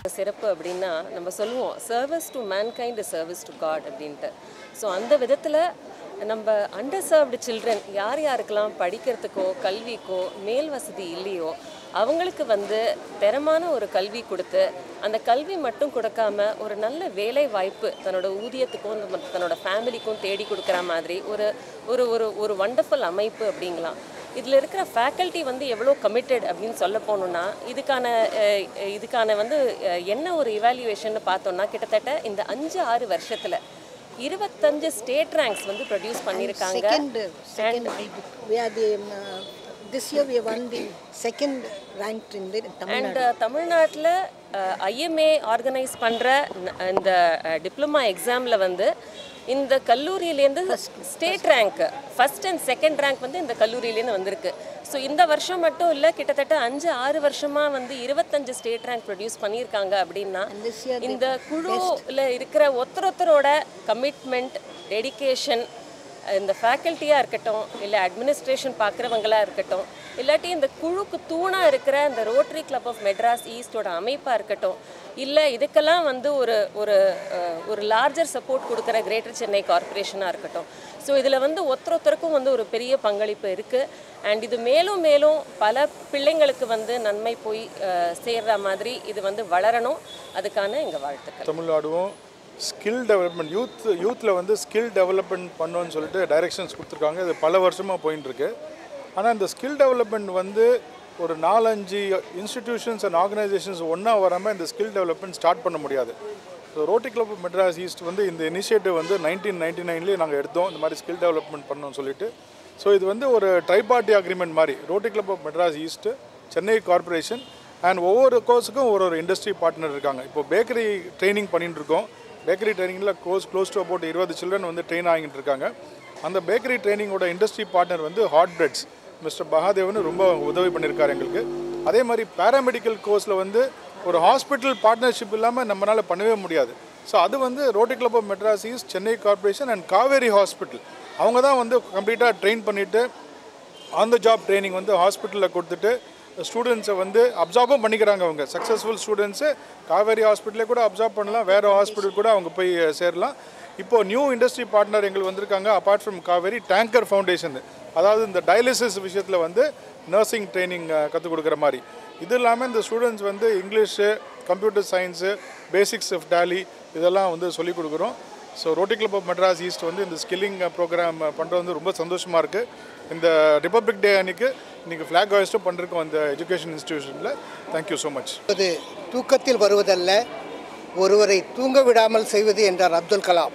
எப்படிப்பட்ட சிறப்பு அப்படின்னா நம்ம சொல்லுவோம் service to mankind service to God அப்படின்ட்டு ஸோ அந்த விதத்தில் நம்ம அண்டர்சர்வ்டு சில்ட்ரன் யார் யாருக்கெல்லாம் படிக்கிறதுக்கோ கல்விக்கோ மேல் வசதி இல்லையோ அவங்களுக்கு வந்து தரமான ஒரு கல்வி கொடுத்து அந்த கல்வி மட்டும் கொடுக்காம ஒரு நல்ல வேலை வாய்ப்பு தன்னோட ஊதியத்துக்கும் நம்ம தன்னோட ஃபேமிலிக்கும் தேடி கொடுக்குற மாதிரி ஒரு ஒரு ஒரு ஒரு வண்டர்ஃபுல் அமைப்பு அப்படிங்களாம் இதில் இருக்கிற ஃபேக்கல்ட்டி வந்து எவ்வளோ கமிட்டட் அப்படின்னு சொல்ல போகணுன்னா இதுக்கான அஹ், இதுக்கான வந்து அஹ், என்ன ஒரு இவாலுவேஷன் பார்த்தோம்னா கிட்டத்தட்ட இந்த அஞ்சு ஆறு வருஷத்தில் இருபத்தஞ்சு ஸ்டேட் ரேங்க்ஸ் வந்து ப்ரொடியூஸ் பண்ணியிருக்காங்க Second, second, we are the, um, uh, this year we won the second ranked in the Tamil and தமிழ்நாட்டில் ஐஎம்ஏ ஆர்கனைஸ் பண்ணுற இந்த டிப்ளமா எக்ஸாமில் வந்து இந்த கல்லூரியிலேருந்து state rank first and second rank வந்து இந்த கல்லூரியிலேருந்து வந்திருக்கு ஸோ இந்த வருஷம் மட்டும் இல்லை கிட்டத்தட்ட அஞ்சு ஆறு வருஷமாக வந்து இருபத்தஞ்சு ஸ்டேட் ரேங்க் ப்ரொடியூஸ் பண்ணியிருக்காங்க அப்படின்னா this year இந்த குழுவில் இருக்கிற ஒருத்தரொருத்தரோட கமிட்மெண்ட் டெடிகேஷன் இந்த ஃபேக்கல்ட்டியாக இருக்கட்டும் இல்லை அட்மினிஸ்ட்ரேஷன் பார்க்குறவங்களா இருக்கட்டும் இல்லாட்டி இந்த குழுக்கு தூணாக இருக்கிற இந்த ரோட்டரி கிளப் ஆஃப் மெட்ராஸ் ஈஸ்டோட அமைப்பாக இருக்கட்டும் இல்லை இதுக்கெல்லாம் வந்து ஒரு ஒரு அஹ், ஒரு லார்ஜர் சப்போர்ட் கொடுக்குற கிரேட்டர் சென்னை கார்ப்பரேஷனாக இருக்கட்டும் ஸோ இதில் வந்து ஒருத்தருத்தருக்கும் வந்து ஒரு பெரிய பங்களிப்பு இருக்குது அண்ட் இது மேலும் மேலும் பல பிள்ளைங்களுக்கு வந்து நன்மை போய் அஹ், சேர்ற மாதிரி இது வந்து வளரணும் அதுக்கான எங்கள் வாழ்த்துக்கள் தமிழ்நாடுவும் ஸ்கில் டெவலப்மெண்ட் யூத் யூத்தில் வந்து ஸ்கில் டெவலப்மெண்ட் பண்ணோன்னு சொல்லிட்டு டைரெக்ஷன்ஸ் கொடுத்துருக்காங்க இது பல வருஷமாக போயின்னு இருக்கு ஆனால் இந்த ஸ்கில் டெவலப்மெண்ட் வந்து ஒரு நாலஞ்சு இன்ஸ்டிடியூஷன்ஸ் அண்ட் ஆர்கனைசேஷன்ஸ் ஒன்றா வராமல் இந்த ஸ்கில் டெவலப்மெண்ட் ஸ்டார்ட் பண்ண முடியாது so Rotary club Madras East வந்து இந்த இனிஷியேட்டிவ் வந்து நைன்டீன் நைன்டி நைன்லேயே நாங்கள் எடுத்தோம் இந்த மாதிரி ஸ்கில் டெவலப்மெண்ட் பண்ணோம்னு சொல்லிட்டு ஸோ இது வந்து ஒரு ட்ரைபார்ட்டி அக்ரிமெண்ட் மாதிரி Rotary Club of Madras East Chennai corporation and ஒவ்வொரு கோர்ஸுக்கும் ஒரு ஒரு இண்டஸ்ட்ரி பார்ட்னர் இருக்காங்க இப்போ பேக்கரி ட்ரைனிங் பண்ணிட்டு இருக்கோம் பேக்கரி ட்ரைனிங்கில் கோர்ஸ் க்ளோஸ் டு அபவுட் இருபது சில்ட்ரன் வந்து ட்ரெயின் ஆகிட்டு இருக்காங்க அந்த பேக்கரி ட்ரைனிங்கோட இண்டஸ்ட்ரி பார்ட்னர் வந்து ஹாட் பிரெட்ஸ் மிஸ்டர் பகாதேவன் ரொம்ப உதவி பண்ணியிருக்காரு எங்களுக்கு அதே மாதிரி பேராமெடிக்கல் கோர்ஸில் வந்து ஒரு ஹாஸ்பிட்டல் பார்ட்னர்ஷிப் இல்லாமல் நம்மளால் பண்ணவே முடியாது ஸோ அது வந்து Rotary Club of Madras East Chennai corporation and Kauvery hospital அவங்க தான் வந்து கம்ப்ளீட்டாக ட்ரெயின் பண்ணிவிட்டு ஆன் த ஜாப் ட்ரைனிங் வந்து ஹாஸ்பிட்டலில் கொடுத்துட்டு ஸ்டூடெண்ட்ஸை வந்து அப்சார்பும் பண்ணிக்கிறாங்க அவங்க சக்ஸஸ்ஃபுல் ஸ்டூடெண்ட்ஸு காவேரி ஹாஸ்பிட்டலே கூட அப்சார்ப் பண்ணலாம் வேறு ஹாஸ்பிட்டல் கூட அவங்க போய் சேரலாம் இப்போது நியூ இண்டஸ்ட்ரி பார்ட்னர் எங்களுக்கு வந்திருக்காங்க apart from Kauvery Tanker Foundation அதாவது இந்த டயாலிசிஸ் விஷயத்தில் வந்து நர்சிங் ட்ரைனிங் கற்றுக் கொடுக்குற மாதிரி இது இல்லாமல் இந்த ஸ்டூடெண்ட்ஸ் வந்து English computer science basics of Tally இதெல்லாம் வந்து சொல்லிக் கொடுக்குறோம் so Rotary Club of Madras East வந்து இந்த ஸ்கில்லிங் ப்ரோக்ராம் பண்ணுறது வந்து ரொம்ப சந்தோஷமாக இருக்குது இந்த ரிப்பப்ளிக் டே அன்னைக்கு இன்றைக்கி ஃப்ளாக் ஹாய்ஸ்ட்டும் பண்ணிருக்கோம் அந்த எஜுகேஷன் இன்ஸ்டிடியூஷனில் தேங்க்யூ ஸோ மச் அது தூக்கத்தில் வருவதல்ல ஒருவரை தூங்க விடாமல் செய்வது என்றார் அப்துல் கலாம்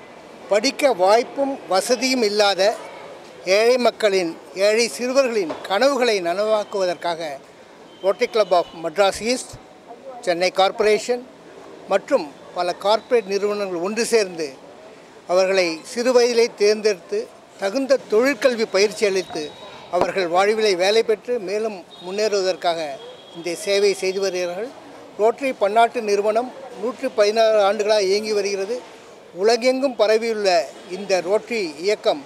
படிக்க வாய்ப்பும் வசதியும் இல்லாத ஏழை மக்களின் ஏழை சிறுவர்களின் கனவுகளை நனவாக்குவதற்காக Rotary Club of Madras East Chennai corporation மற்றும் பல கார்ப்பரேட் நிறுவனங்கள் ஒன்று சேர்ந்து அவர்களை சிறு வயதிலே தேர்ந்தெடுத்து தகுந்த தொழிற்கல்வி பயிற்சி அளித்து அவர்கள் வாழ்விலை வேலை பெற்று மேலும் முன்னேறுவதற்காக இந்த சேவை செய்து வருகிறார்கள் ரோட்டரி பன்னாட்டு நிறுவனம் நூற்றி பதினாறு ஆண்டுகளாக இயங்கி வருகிறது உலகெங்கும் பரவியுள்ள இந்த ரோட்டரி இயக்கம்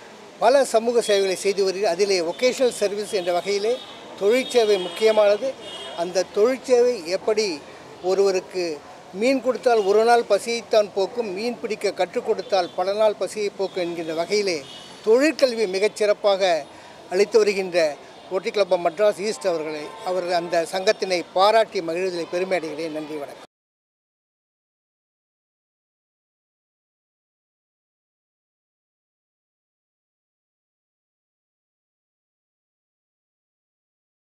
பல சமூக சேவைகளை செய்து வருகிறது அதிலே ஒகேஷனல் சர்வீஸ் என்ற வகையிலே தொழிற்சேவை முக்கியமானது அந்த தொழிற்சேவை எப்படி ஒருவருக்கு மீன் கொடுத்தால் ஒரு நாள் பசியைத்தான் போக்கும் மீன் பிடிக்க கற்றுக் கொடுத்தால் பல நாள் பசியை போக்கும் என்கின்ற வகையிலே தொழிற்கல்வி மிகச் சிறப்பாக அளித்து வருகின்ற Rotary Club of Madras East அவர்களை அவர் அந்த சங்கத்தினை பாராட்டி மகிழ்வதில் பெருமை அடைகிறேன் நன்றி வணக்கம்